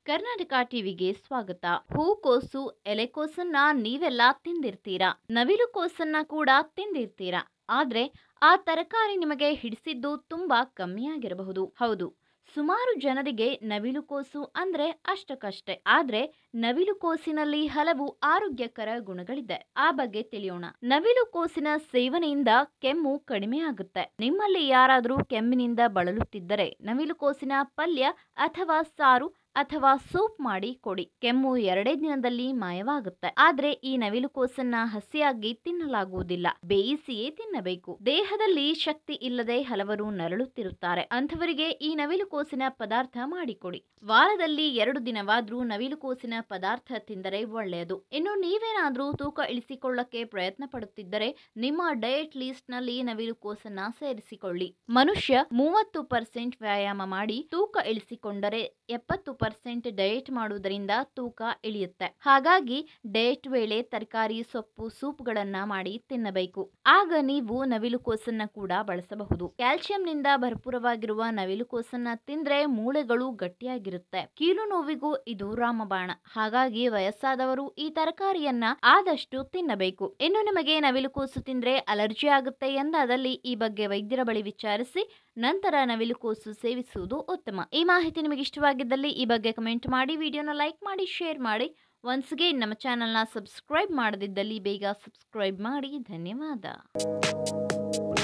ಕರ್ನಾಟಕ ಟಿವಿಗೆ ಸ್ವಾಗತ ಹೂಕೋಸು ಎಲೆಕೋಸನ್ನ ನೀವೆಲ್ಲ ತಿಂದಿರ್ತೀರಾ ನವಿಲು ಕೋಸನ್ನ ಕೂಡ ತಿಂದಿರ್ತೀರಾ ಆದ್ರೆ ಆ ತರಕಾರಿ ನಿಮಗೆ ಹಿಡಿಸಿದ್ದು ತುಂಬಾ ಕಮ್ಮಿಯಾಗಿರಬಹುದು ಹೌದು ಸುಮಾರು ಜನರಿಗೆ ನವಿಲು ಕೋಸು ಅಂದ್ರೆ ಅಷ್ಟಕ್ಕಷ್ಟೇ ಆದ್ರೆ ನವಿಲು ಕೋಸಿನಲ್ಲಿ ಹಲವು ಆರೋಗ್ಯಕರ ಗುಣಗಳಿದೆ ಆ ಬಗ್ಗೆ ತಿಳಿಯೋಣ ನವಿಲು ಕೋಸಿನ ಸೇವನೆಯಿಂದ ಕೆಮ್ಮು ಕಡಿಮೆ ಆಗುತ್ತೆ ನಿಮ್ಮಲ್ಲಿ ಯಾರಾದರೂ ಕೆಮ್ಮಿನಿಂದ ಬಳಲುತ್ತಿದ್ದರೆ ನವಿಲು ಕೋಸಿನ ಪಲ್ಯ ಅಥವಾ ಸಾರು ಅಥವಾ ಸೂಪ್ ಮಾಡಿ ಕೊಡಿ ಕೆಮ್ಮು ಎರಡೇ ದಿನದಲ್ಲಿ ಮಾಯವಾಗುತ್ತೆ ಆದ್ರೆ ಈ ನವಿಲು ಕೋಸನ್ನ ಹಸಿಯಾಗಿ ತಿನ್ನಲಾಗುವುದಿಲ್ಲ ಬೇಯಿಸಿಯೇ ತಿನ್ನಬೇಕು ದೇಹದಲ್ಲಿ ಶಕ್ತಿ ಇಲ್ಲದೆ ಹಲವರು ನರಳುತ್ತಿರುತ್ತಾರೆ ಅಂಥವರಿಗೆ ಈ ನವಿಲು ಕೋಸಿನ ಪದಾರ್ಥ ಮಾಡಿಕೊಡಿ ವಾರದಲ್ಲಿ ಎರಡು ದಿನವಾದ್ರೂ ನವಿಲು ಕೋಸಿನ ಪದಾರ್ಥ ತಿಂದರೆ ಒಳ್ಳೆಯದು ಇನ್ನು ನೀವೇನಾದ್ರೂ ತೂಕ ಇಳಿಸಿಕೊಳ್ಳಕ್ಕೆ ಪ್ರಯತ್ನ ಪಡುತ್ತಿದ್ದರೆ ನಿಮ್ಮ ಡಯಟ್ ಲಿಸ್ಟ್ ನಲ್ಲಿ ನವಿಲು ಕೋಸನ್ನ ಸೇರಿಸಿಕೊಳ್ಳಿ ಮನುಷ್ಯ ಮೂವತ್ತು ಪರ್ಸೆಂಟ್ ವ್ಯಾಯಾಮ ಮಾಡಿ ತೂಕ ಇಳಿಸಿಕೊಂಡರೆ ಎಪ್ಪತ್ತು ಪರ್ಸೆಂಟ್ ಡಯಟ್ ಮಾಡುವುದರಿಂದ ತೂಕ ಇಳಿಯುತ್ತೆ ಹಾಗಾಗಿ ಡಯಟ್ ವೇಳೆ ತರಕಾರಿ ಸೊಪ್ಪು ಸೂಪ್ಗಳನ್ನ ಮಾಡಿ ತಿನ್ನಬೇಕು ಆಗ ನೀವು ನವಿಲು ಕೋಸನ್ನ ಕೂಡ ಬಳಸಬಹುದು ಕ್ಯಾಲ್ಸಿಯಂನಿಂದ ಭರಪೂರವಾಗಿರುವ ನವಿಲು ಕೋಸನ್ನ ತಿಂದ್ರೆ ಮೂಳೆಗಳು ಗಟ್ಟಿಯಾಗಿರುತ್ತೆ ಕೀಲು ನೋವಿಗೂ ಇದು ರಾಮಬಾಣ ಹಾಗಾಗಿ ವಯಸ್ಸಾದವರು ಈ ತರಕಾರಿಯನ್ನ ಆದಷ್ಟು ತಿನ್ನಬೇಕು ಇನ್ನು ನಿಮಗೆ ನವಿಲು ಕೋಸು ತಿಂದ್ರೆ ಅಲರ್ಜಿ ಆಗುತ್ತೆ ಎಂದಾದಲ್ಲಿ ಈ ಬಗ್ಗೆ ವೈದ್ಯರ ಬಳಿ ವಿಚಾರಿಸಿ ನಂತರ ನವಿಲು ಕೋಸು ಸೇವಿಸುವುದು ಉತ್ತಮ ಈ ಮಾಹಿತಿ ನಿಮಗೆ ಇಷ್ಟವಾಗಿದ್ದಲ್ಲಿ ಈ ಬಗ್ಗೆ ಕಮೆಂಟ್ ಮಾಡಿ ವಿಡಿಯೋನ ಲೈಕ್ ಮಾಡಿ ಶೇರ್ ಮಾಡಿ ಒನ್ಸ್ ಅಗೇನ್ ನಮ್ಮ ಚಾನಲ್ನ ಸಬ್ಸ್ಕ್ರೈಬ್ ಮಾಡದಿದ್ದಲ್ಲಿ ಬೇಗ ಸಬ್ಸ್ಕ್ರೈಬ್ ಮಾಡಿ ಧನ್ಯವಾದ